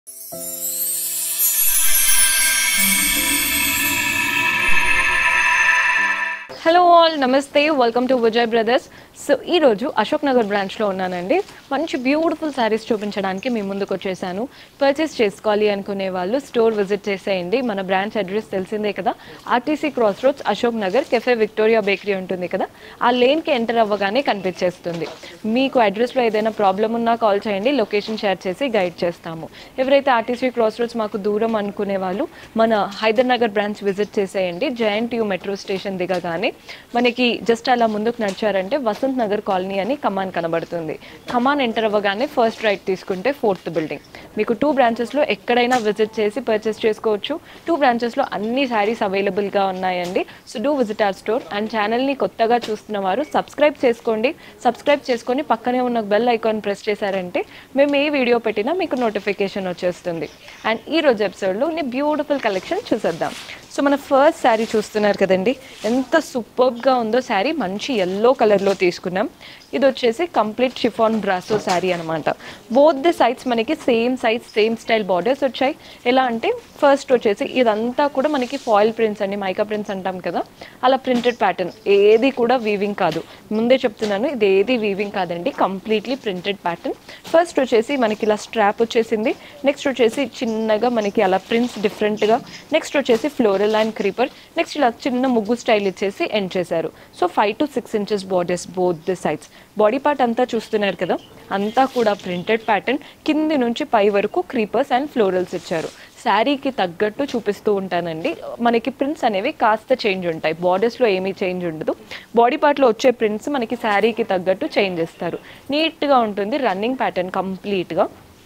hello all నమస్తే welcome to Vijay brothers so ఈరోజు అశోక్ నగర్ బ్రాంచ్లో ఉన్నానండి మంచి బ్యూటిఫుల్ శారీస్ చూపించడానికి మీ ముందుకు వచ్చేసాను పర్చేస్ చేసుకోవాలి అనుకునే వాళ్ళు స్టోర్ విజిట్ చేసేయండి మన బ్రాంచ్ అడ్రస్ తెలిసిందే కదా RTC cross roads Ashok Nagar cafe Victoria bakery ఉంటుంది కదా ఆ లేన్కి ఎంటర్ అవ్వగానే కనిపించేస్తుంది మీకు అడ్రస్లో ఏదైనా ప్రాబ్లం ఉన్నా కాల్ చేయండి లొకేషన్ షేర్ చేసి గైడ్ చేస్తాము ఎవరైతే ఆర్టీసీ క్రాస్ రోడ్స్ మాకు దూరం అనుకునే వాళ్ళు మన హైదర్ నగర్ బ్రాంచ్ విజిట్ చేసేయండి జయంట్ యూ మెట్రో స్టేషన్ దిగగానే మనకి జస్ట్ అలా ముందుకు నడిచారంటే వసంత్ నగర్ కాలనీ అని కమాన్ కనబడుతుంది కమాన్ ఎంటర్ అవ్వగానే ఫస్ట్ రైట్ తీసుకుంటే ఫోర్త్ బిల్డింగ్ మీకు టూ బ్రాంచెస్లో ఎక్కడైనా విజిట్ చేసి పర్చేస్ చేసుకోవచ్చు టూ బ్రాంచెస్లో అన్ని శారీస్ అవైలబుల్గా ఉన్నాయండి so do visit our store and ఛానల్ని కొత్తగా చూస్తున్న వారు సబ్స్క్రైబ్ చేసుకోండి సబ్స్క్రైబ్ చేసుకొని పక్కనే ఉన్న బెల్ ఐకాన్ ప్రెస్ చేశారంటే మేము ఏ వీడియో పెట్టినా మీకు నోటిఫికేషన్ వచ్చేస్తుంది అండ్ ఈ రోజు ఎపిసోడ్లో బ్యూటిఫుల్ కలెక్షన్ చూసేద్దాం సో మన ఫస్ట్ శారీ చూస్తున్నారు కదండి ఎంత సూపర్గా ఉందో శారీ మంచి ఎల్లో కలర్లో తీసుకున్నాం ఇది వచ్చేసి కంప్లీట్ షిఫాన్ బ్రాసో శారీ అనమాట బోత్ ది సైడ్స్ మనకి same size same style borders వచ్చాయి ఎలా అంటే ఫస్ట్ వచ్చేసి ఇదంతా కూడా మనకి ఫాయిల్ ప్రింట్స్ అండి మైకా ప్రింట్స్ అంటాం కదా అలా ప్రింటెడ్ ప్యాటర్న్ ఏది కూడా వీవింగ్ కాదు ముందే చెప్తున్నాను ఇది ఏది వీవింగ్ కాదండి కంప్లీట్లీ ప్రింటెడ్ ప్యాటర్న్ ఫస్ట్ వచ్చేసి మనకి ఇలా స్ట్రాప్ వచ్చేసింది నెక్స్ట్ వచ్చేసి చిన్నగా మనకి అలా ప్రింట్స్ డిఫరెంట్గా నెక్స్ట్ వచ్చేసి ఫ్లోరల్ అండ్ క్రీపర్ నెక్స్ట్ ఇలా చిన్న ముగ్గు స్టైల్ ఇచ్చేసి ఎండ్ చేశారు so five to six inches borders both the sides body part అంతా చూస్తున్నారు కదా అంతా కూడా ప్రింటెడ్ ప్యాటర్న్ కింది నుంచి పై వరకు క్రీపర్స్ అండ్ ఫ్లోరల్స్ ఇచ్చారు శారీకి తగ్గట్టు చూపిస్తూ ఉంటానండి మనకి ప్రింట్స్ అనేవి కాస్త చేంజ్ ఉంటాయి బార్డర్స్లో ఏమీ చేంజ్ ఉండదు బాడీ పార్ట్లో వచ్చే ప్రింట్స్ మనకి శారీకి తగ్గట్టు చేంజ్ చేస్తారు నీట్గా ఉంటుంది రన్నింగ్ ప్యాటర్న్ కంప్లీట్గా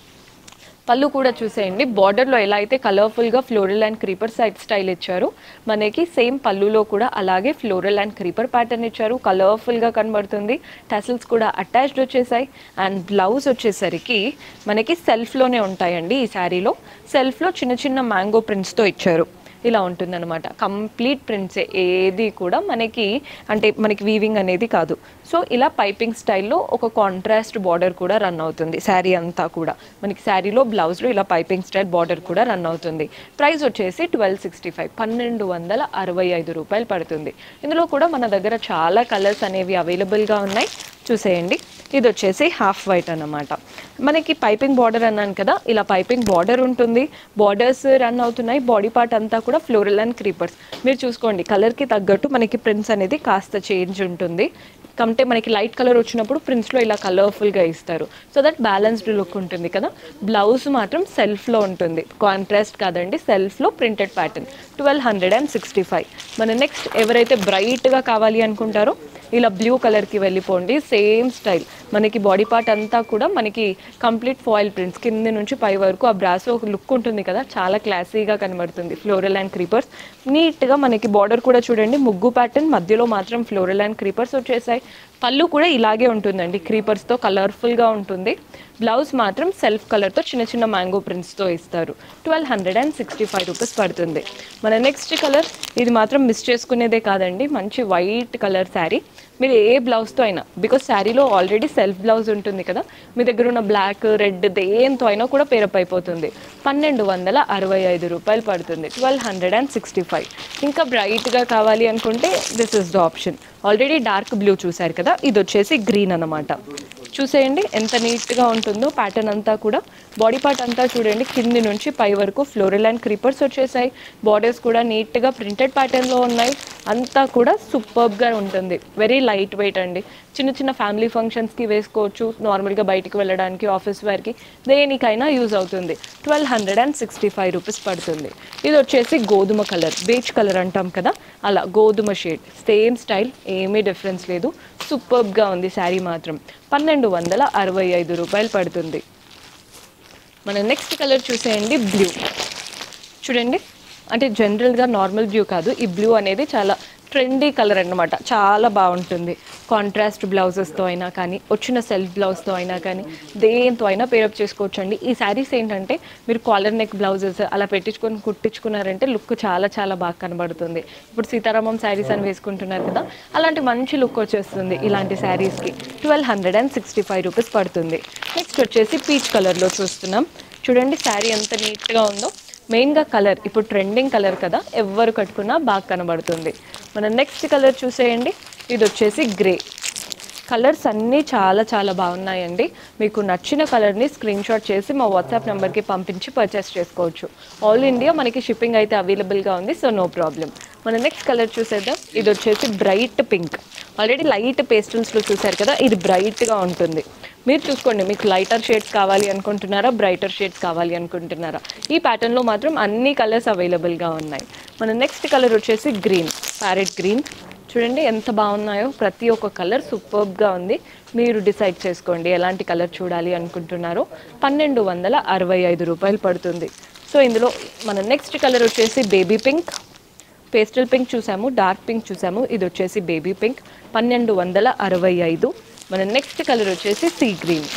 పళ్ళు కూడా చూసేయండి బార్డర్లో ఎలా అయితే కలర్ఫుల్గా floral and creeper side style ఇచ్చారు మనకి సేమ్ పళ్ళులో కూడా అలాగే ఫ్లోరల్ అండ్ క్రీపర్ ప్యాటర్న్ ఇచ్చారు కలర్ఫుల్గా కనబడుతుంది టసల్స్ కూడా అటాచ్డ్ వచ్చేసాయి అండ్ బ్లౌజ్ వచ్చేసరికి మనకి సెల్ఫ్లోనే ఉంటాయండి ఈ శారీలో సెల్ఫ్లో చిన్న చిన్న మ్యాంగో ప్రింట్స్తో ఇచ్చారు ఇలా ఉంటుందన్నమాట కంప్లీట్ ప్రింట్సే ఏది కూడా మనకి అంటే మనకి వీవింగ్ అనేది కాదు సో ఇలా పైపింగ్ స్టైల్లో ఒక కాంట్రాస్ట్ బార్డర్ కూడా రన్ అవుతుంది శారీ అంతా కూడా మనకి శారీలో బ్లౌజ్లో ఇలా పైపింగ్ స్టైల్ బార్డర్ కూడా రన్ అవుతుంది ప్రైస్ వచ్చేసి ట్వెల్వ్ సిక్స్టీ ఫైవ్ పన్నెండు వందల అరవై ఐదు రూపాయలు పడుతుంది ఇందులో కూడా మన దగ్గర చాలా కలర్స్ అనేవి అవైలబుల్గా ఉన్నాయి చూసేయండి ఇది వచ్చేసి హాఫ్ వైట్ అన్నమాట మనకి పైపింగ్ బార్డర్ అన్నాను కదా ఇలా పైపింగ్ బార్డర్ ఉంటుంది బార్డర్స్ రన్ అవుతున్నాయి బాడీ పార్ట్ అంతా కూడా ఫ్లోరల్ అండ్ క్రీపర్స్ మీరు చూసుకోండి కలర్కి తగ్గట్టు మనకి ప్రింట్స్ అనేది కాస్త చేంజ్ ఉంటుంది కంటే మనకి లైట్ కలర్ వచ్చినప్పుడు ప్రింట్స్లో ఇలా కలర్ఫుల్గా ఇస్తారు సో దట్ బ్యాలెన్స్డ్ లుక్ ఉంటుంది కదా బ్లౌజ్ మాత్రం సెల్ఫ్లో ఉంటుంది కాంట్రాస్ట్ కాదండి సెల్ఫ్లో printed pattern twelve hundred and sixty five మన నెక్స్ట్ ఎవరైతే బ్రైట్గా కావాలి అనుకుంటారో ఇలా బ్లూ కలర్కి వెళ్ళిపోండి సేమ్ స్టైల్ మనకి బాడీ పార్ట్ అంతా కూడా మనకి కంప్లీట్ ఫాయిల్ ప్రింట్స్ కింద నుంచి పై వరకు ఆ బ్రాస్ ఒక లుక్ ఉంటుంది కదా చాలా క్లాసీగా కనబడుతుంది ఫ్లోరల్ అండ్ క్రీపర్స్ నీట్గా మనకి బార్డర్ కూడా చూడండి ముగ్గు ప్యాటర్న్ మధ్యలో మాత్రం ఫ్లోరల్ అండ్ క్రీపర్స్ వచ్చేసాయి పళ్ళు కూడా ఇలాగే ఉంటుందండి క్రీపర్స్తో కలర్ఫుల్గా ఉంటుంది బ్లౌజ్ మాత్రం సెల్ఫ్ కలర్తో చిన్న చిన్న మ్యాంగో ప్రింట్స్తో ఇస్తారు twelve hundred and sixty five rupees పడుతుంది మన నెక్స్ట్ కలర్ ఇది మాత్రం మిస్ చేసుకునేదే కాదండి మంచి వైట్ కలర్ శారీ మీరు ఏ బ్లౌజ్తో అయినా బికాస్ శారీలో ఆల్రెడీ సెల్ఫ్ బ్లౌజ్ ఉంటుంది కదా మీ దగ్గర ఉన్న బ్లాక్ రెడ్ దేంతో అయినా కూడా పేరప్ అయిపోతుంది పన్నెండు వందల అరవై ఐదు రూపాయలు పడుతుంది twelve hundred and sixty five ఇంకా బ్రైట్గా కావాలి అనుకుంటే this is the option already dark blue చూశారు కదా ఇది వచ్చేసి గ్రీన్ అన్నమాట చూసేయండి ఎంత నీట్గా ఉంటుందో ప్యాటర్న్ అంతా కూడా బాడీ పార్ట్ అంతా చూడండి కింది నుంచి పై వరకు ఫ్లోరల్ అండ్ క్రీపర్స్ వచ్చేసాయి బార్డర్స్ కూడా నీట్గా ప్రింటెడ్ ప్యాటర్న్లో ఉన్నాయి అంతా కూడా సూపర్బ్గా ఉంటుంది వెరీ లైట్ వెయిట్ అండి చిన్న చిన్న ఫ్యామిలీ ఫంక్షన్స్కి వేసుకోవచ్చు నార్మల్గా బయటికి వెళ్ళడానికి ఆఫీస్ వేర్కి దేనికైనా యూజ్ అవుతుంది twelve hundred and sixty five rupees పడుతుంది ఇది వచ్చేసి గోధుమ కలర్ బీచ్ కలర్ అంటాం కదా అలా గోధుమ షేడ్ సేమ్ స్టైల్ ఏమీ డిఫరెన్స్ లేదు సూపర్బ్గా ఉంది శారీ మాత్రం పన్నెండు వందల అరవై ఐదు రూపాయలు పడుతుంది మన నెక్స్ట్ కలర్ చూసేయండి బ్లూ చూడండి అంటే జనరల్గా నార్మల్ బ్లూ కాదు ఈ బ్లూ అనేది చాలా ట్రెండీ కలర్ అన్నమాట చాలా బాగుంటుంది కాంట్రాస్ట్ బ్లౌజెస్తో అయినా కానీ వచ్చిన సెల్ఫ్ బ్లౌజ్తో అయినా కానీ దేంతో అయినా పేరప్ చేసుకోవచ్చు అండి ఈ శారీస్ ఏంటంటే మీరు కాలర్ నెక్ బ్లౌజెస్ అలా పెట్టించుకొని కుట్టించుకున్నారంటే లుక్ చాలా చాలా బాగా కనబడుతుంది ఇప్పుడు సీతారామం శారీస్ అని వేసుకుంటున్నారు కదా అలాంటి మంచి లుక్ వచ్చేస్తుంది ఇలాంటి శారీస్కి twelve hundred and sixty five rupees పడుతుంది నెక్స్ట్ వచ్చేసి పీచ్ కలర్లో చూస్తున్నాం చూడండి శారీ ఎంత నీట్గా ఉందో మెయిన్గా కలర్ ఇప్పుడు ట్రెండింగ్ కలర్ కదా ఎవ్వరు కట్టుకున్నా బాగా కనబడుతుంది మన నెక్స్ట్ కలర్ చూసేయండి ఇది వచ్చేసి గ్రే కలర్స్ అన్నీ చాలా చాలా బాగున్నాయండి మీకు నచ్చిన కలర్ని స్క్రీన్ షాట్ చేసి మా వాట్సాప్ నెంబర్కి పంపించి పర్చేస్ చేసుకోవచ్చు ఆల్ ఇండియా మనకి షిప్పింగ్ అయితే అవైలబుల్గా ఉంది సో నో ప్రాబ్లం మన నెక్స్ట్ కలర్ చూసేద్దాం ఇది వచ్చేసి బ్రైట్ పింక్ ఆల్రెడీ లైట్ పేస్టల్స్లో చూసారు కదా ఇది బ్రైట్గా ఉంటుంది మీరు చూసుకోండి మీకు లైటర్ షేడ్స్ కావాలి అనుకుంటున్నారా బ్రైటర్ షేడ్స్ కావాలి అనుకుంటున్నారా ఈ ప్యాటర్న్లో మాత్రం అన్ని కలర్స్ అవైలబుల్గా ఉన్నాయి మన నెక్స్ట్ కలర్ వచ్చేసి గ్రీన్ ప్యారెట్ గ్రీన్ చూడండి ఎంత బాగున్నాయో ప్రతి ఒక్క కలర్ సూపర్బ్గా ఉంది మీరు డిసైడ్ చేసుకోండి ఎలాంటి కలర్ చూడాలి అనుకుంటున్నారో పన్నెండు వందల అరవై ఐదు రూపాయలు పడుతుంది సో ఇందులో మన నెక్స్ట్ కలర్ వచ్చేసి బేబీ పింక్ పేస్టల్ పింక్ చూసాము డార్క్ పింక్ చూసాము ఇది వచ్చేసి బేబీ పింక్ పన్నెండు వందల అరవై ఐదు మన నెక్స్ట్ కలర్ వచ్చేసి సీ గ్రీన్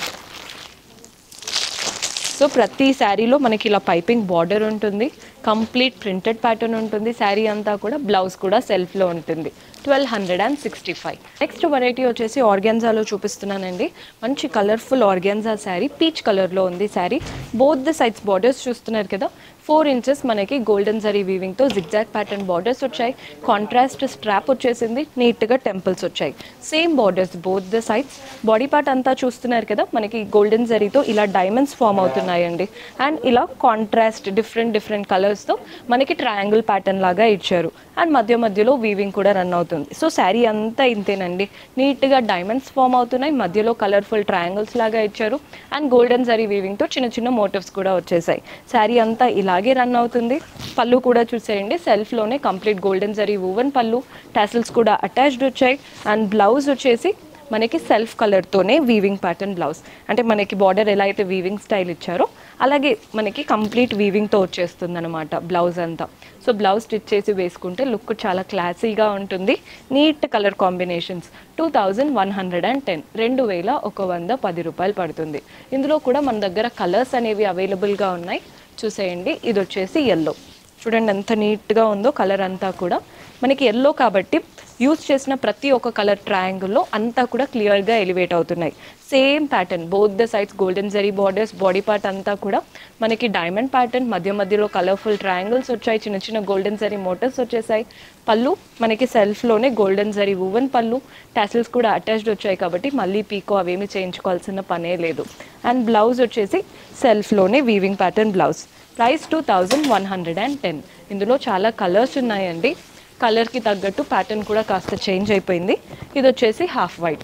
సో ప్రతి శారీలో మనకి ఇలా పైపింగ్ బార్డర్ ఉంటుంది కంప్లీట్ ప్రింటెడ్ ప్యాటర్న్ ఉంటుంది శారీ అంతా కూడా బ్లౌజ్ కూడా సెల్ఫ్లో ఉంటుంది twelve hundred and sixty five next variety వచ్చేసి ఆర్గాన్జాలో చూపిస్తున్నానండి మంచి కలర్ఫుల్ ఆర్గాన్జా శారీ పీచ్ కలర్లో ఉంది sari both the sides borders చూస్తున్నారు కదా ఫోర్ ఇంచెస్ మనకి గోల్డెన్ జరీ వీవింగ్తో జిగ్జాగ్ ప్యాటర్న్ బార్డర్స్ వచ్చాయి కాంట్రాస్ట్ స్ట్రాప్ వచ్చేసింది నీట్గా టెంపుల్స్ వచ్చాయి same borders both the sides body part అంతా చూస్తున్నారు కదా మనకి గోల్డెన్ జరీతో ఇలా డైమండ్స్ ఫామ్ అవుతున్నాయండి అండ్ ఇలా కాంట్రాస్ట్ డిఫరెంట్ డిఫరెంట్ కలర్స్తో మనకి ట్రయాంగిల్ ప్యాటర్న్ లాగా ఇచ్చారు అండ్ మధ్య మధ్యలో వీవింగ్ కూడా రన్ అవుతుంది సో శారీ అంతా ఇంతేనండి నీట్గా డైమండ్స్ ఫామ్ అవుతున్నాయి మధ్యలో కలర్ఫుల్ ట్రయాంగిల్స్ లాగా ఇచ్చారు అండ్ గోల్డెన్ జరీ వీవింగ్తో చిన్న చిన్న మోటివ్స్ కూడా వచ్చేసాయి శారీ అంతా ఇలాగే రన్ అవుతుంది పళ్ళు కూడా చూసేయండి సెల్ఫ్లోనే కంప్లీట్ గోల్డెన్ జరీ వూవెన్ పళ్ళు టాసిల్స్ కూడా అటాచ్డ్ వచ్చాయి అండ్ బ్లౌజ్ వచ్చేసి మనకి సెల్ఫ్ కలర్తోనే వీవింగ్ ప్యాటర్న్ బ్లౌజ్ అంటే మనకి బార్డర్ ఎలా అయితే వీవింగ్ స్టైల్ ఇచ్చారో అలాగే మనకి కంప్లీట్ వీవింగ్తో వచ్చేస్తుంది అనమాట బ్లౌజ్ అంతా సో బ్లౌజ్ స్టిచ్ చేసి వేసుకుంటే లుక్ చాలా క్లాసీగా ఉంటుంది neat colour combinations two thousand one hundred and ten రెండు వేల ఒక వంద పది రూపాయలు పడుతుంది ఇందులో కూడా మన దగ్గర కలర్స్ అనేవి అవైలబుల్గా ఉన్నాయి చూసేయండి ఇది వచ్చేసి ఎల్లో చూడండి ఎంత నీట్గా ఉందో కలర్ అంతా కూడా మనకి ఎల్లో కాబట్టి యూస్ చేసిన ప్రతి ఒక్క కలర్ ట్రయాంగిల్లో అంతా కూడా క్లియర్గా ఎలివేట్ అవుతున్నాయి same pattern both the sides golden zari borders body part అంతా కూడా మనకి డైమండ్ ప్యాటర్న్ మధ్య మధ్యలో కలర్ఫుల్ ట్రయాంగిల్స్ వచ్చాయి చిన్న చిన్న గోల్డెన్ జరీ మోటర్స్ వచ్చేసాయి పళ్ళు మనకి సెల్ఫ్లోనే గోల్డెన్ జరీ వువెన్ పళ్ళు టాసిల్స్ కూడా అటాచ్డ్ వచ్చాయి కాబట్టి మళ్ళీ పీకో అవేమి చేయించుకోవాల్సిన పనే లేదు అండ్ బ్లౌజ్ వచ్చేసి సెల్ఫ్లోనే weaving pattern blouse price two thousand one hundred and ten ఇందులో చాలా కలర్స్ ఉన్నాయండి కలర్కి తగ్గట్టు ప్యాటర్న్ కూడా కాస్త చేంజ్ అయిపోయింది ఇది వచ్చేసి హాఫ్ వైట్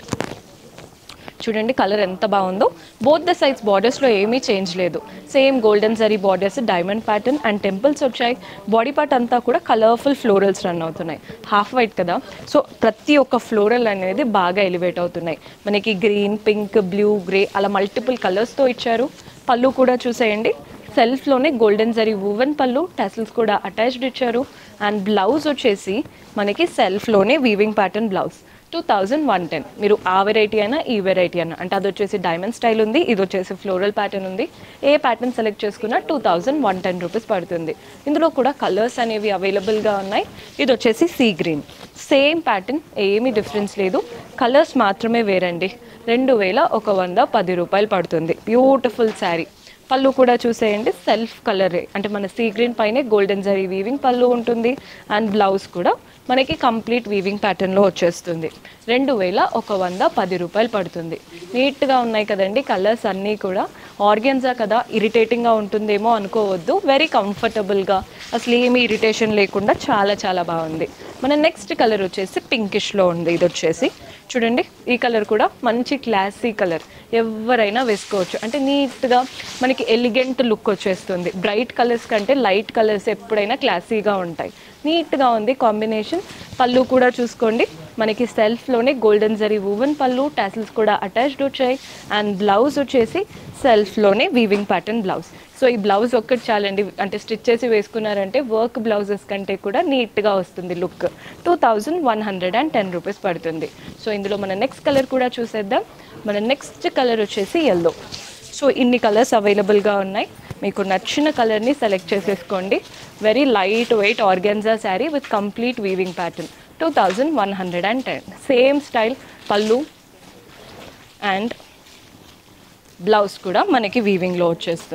చూడండి కలర్ ఎంత బాగుందో బోత్ ద సైడ్స్ బార్డర్స్లో ఏమీ చేంజ్ లేదు same golden zari borders diamond pattern and temples వచ్చాయి బాడీ పార్ట్ అంతా కూడా కలర్ఫుల్ ఫ్లోరల్స్ రన్ అవుతున్నాయి హాఫ్ వైట్ కదా సో ప్రతి ఒక్క ఫ్లోరల్ అనేది బాగా ఎలివేట్ అవుతున్నాయి మనకి గ్రీన్ పింక్ బ్లూ గ్రే అలా మల్టిపుల్ కలర్స్తో ఇచ్చారు పళ్ళు కూడా చూసేయండి సెల్ఫ్లోనే గోల్డెన్ జరీ వూవెన్ పళ్ళు టెసల్స్ కూడా అటాచ్డ్ ఇచ్చారు అండ్ బ్లౌజ్ వచ్చేసి మనకి సెల్ఫ్లోనే weaving pattern blouse two thousand one ten మీరు ఆ వెరైటీ అయినా ఈ వెరైటీ అయినా అంటే అది వచ్చేసి డైమండ్ స్టైల్ ఉంది ఇది వచ్చేసి ఫ్లోరల్ ప్యాటర్న్ ఉంది ఏ ప్యాటర్న్ సెలెక్ట్ చేసుకున్నా two thousand one ten rupees పడుతుంది ఇందులో కూడా కలర్స్ అనేవి అవైలబుల్గా ఉన్నాయి ఇది వచ్చేసి సీ గ్రీన్ సేమ్ ప్యాటర్న్ ఏమీ డిఫరెన్స్ లేదు కలర్స్ మాత్రమే వేరండి రెండు వేల ఒక వంద పది రూపాయలు పడుతుంది బ్యూటిఫుల్ శారీ పళ్ళు కూడా చూసేయండి సెల్ఫ్ కలరే అంటే మన సీ గ్రీన్ పైనే గోల్డెన్ జరీ వీవింగ్ పళ్ళు ఉంటుంది అండ్ బ్లౌజ్ కూడా మనకి కంప్లీట్ వీవింగ్ ప్యాటర్న్లో వచ్చేస్తుంది రెండు వేల ఒక వంద పది రూపాయలు పడుతుంది నీట్గా ఉన్నాయి కదండి కలర్స్ అన్నీ కూడా ఆర్గెన్జా కదా ఇరిటేటింగ్గా ఉంటుందేమో అనుకోవద్దు వెరీ కంఫర్టబుల్గా అసలు ఏమీ ఇరిటేషన్ లేకుండా చాలా చాలా బాగుంది మన నెక్స్ట్ కలర్ వచ్చేసి పింకిష్లో ఉంది ఇది వచ్చేసి చూడండి ఈ కలర్ కూడా మంచి క్లాసీ కలర్ ఎవరైనా వేసుకోవచ్చు అంటే నీట్గా మనకి ఎలిగెంట్ లుక్ వచ్చేస్తుంది బ్రైట్ కలర్స్ కంటే లైట్ కలర్స్ ఎప్పుడైనా క్లాసీగా ఉంటాయి నీట్గా ఉంది కాంబినేషన్ పళ్ళు కూడా చూసుకోండి మనకి సెల్ఫ్లోనే గోల్డెన్ జరీ వూవెన్ పళ్ళు టాసిల్స్ కూడా అటాచ్డ్ వచ్చాయి అండ్ బ్లౌజ్ వచ్చేసి సెల్ఫ్లోనే వీవింగ్ ప్యాటర్న్ బ్లౌజ్ సో ఈ బ్లౌజ్ ఒక్కటి చాలండి అంటే స్టిచ్ చేసి వేసుకున్నారంటే వర్క్ బ్లౌజెస్ కంటే కూడా నీట్గా వస్తుంది look two thousand one hundred and ten rupees పడుతుంది సో ఇందులో మన నెక్స్ట్ కలర్ కూడా చూసేద్దాం మన నెక్స్ట్ కలర్ వచ్చేసి ఎల్లో సో ఇన్ని కలర్స్ అవైలబుల్గా ఉన్నాయి మీకు నచ్చిన కలర్ని సెలెక్ట్ చేసేసుకోండి very light weight organza sari with complete weaving pattern two thousand one hundred and ten same style pallu and blouse కూడా మనకి వీవింగ్లో వచ్చేస్తుంది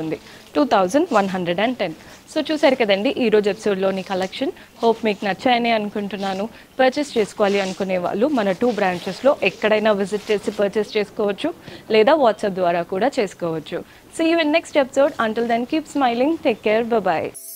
two thousand one hundred and ten so చూసారు కదండి ఈ రోజు ఎపిసోడ్లోని కలెక్షన్ హోప్ మీకు నచ్చాయని అనుకుంటున్నాను పర్చేస్ చేసుకోవాలి అనుకునే వాళ్ళు మన టూ బ్రాంచెస్లో ఎక్కడైనా విజిట్ చేసి పర్చేస్ చేసుకోవచ్చు లేదా వాట్సాప్ ద్వారా కూడా చేసుకోవచ్చు see you in next episode until then keep smiling take care bye